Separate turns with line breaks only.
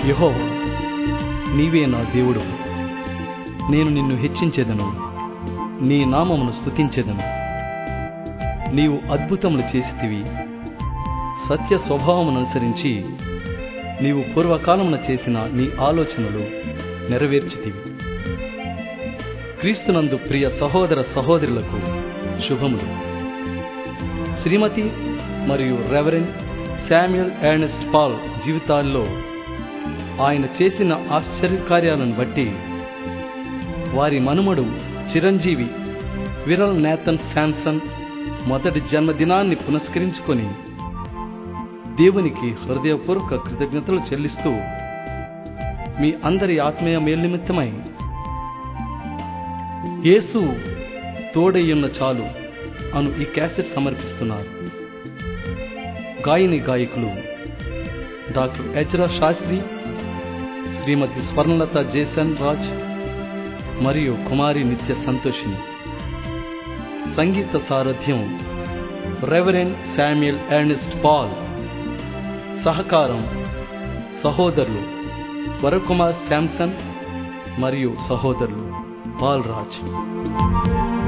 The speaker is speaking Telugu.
యెహోవా నీవే నా దేవుడు నేను నిన్ను హెచ్చించేదను నీ నామమును స్తుతించేదను నీవు అద్భుతములు చేసితివి సత్య స్వభావమును అనుసరించి నీవు పూర్వకాలమున చేసిన నీ ఆలోచనలు నెరవేర్చితివి క్రీస్తునందు ప్రియ సహోదర సహోదరులకు శుభములు శ్రీమతి మరియు రెవరెండ్ శామ్యుయల్ ఎర్నెస్ట్ పాల్ జీవితాల్లో ఆయన చేసిన ఆశ్చర్యకార్యాలను బట్టి వారి మనుమడు చిరంజీవి విరల్ నేతన్ శాంసన్ మొదటి జన్మదినాన్ని పునస్కరించుకొని దేవునికి హృదయపూర్వక కృతజ్ఞతలు చెల్లిస్తూ మీ అందరి ఆత్మీయ మేల్నిమిత్తమై యేసు తోడయ్యున్న చాలు అను ఈ క్యాసెట్ సమర్పిస్తున్నారు గాయని గాయకులు doctor Ezra Shastri Shrimati Swarnalatha Jason Raj మరియు కుమారి నిత్య సంతోషిని సంగీత సారథ్యం రెవరెండ్ శామ్యుయల్ ఎర్నెస్ట్ పాల్ సహకారం సహోదరులు వరకుమార్ శాంసన్ మరియు సహోదరులు పాల్ రాజ్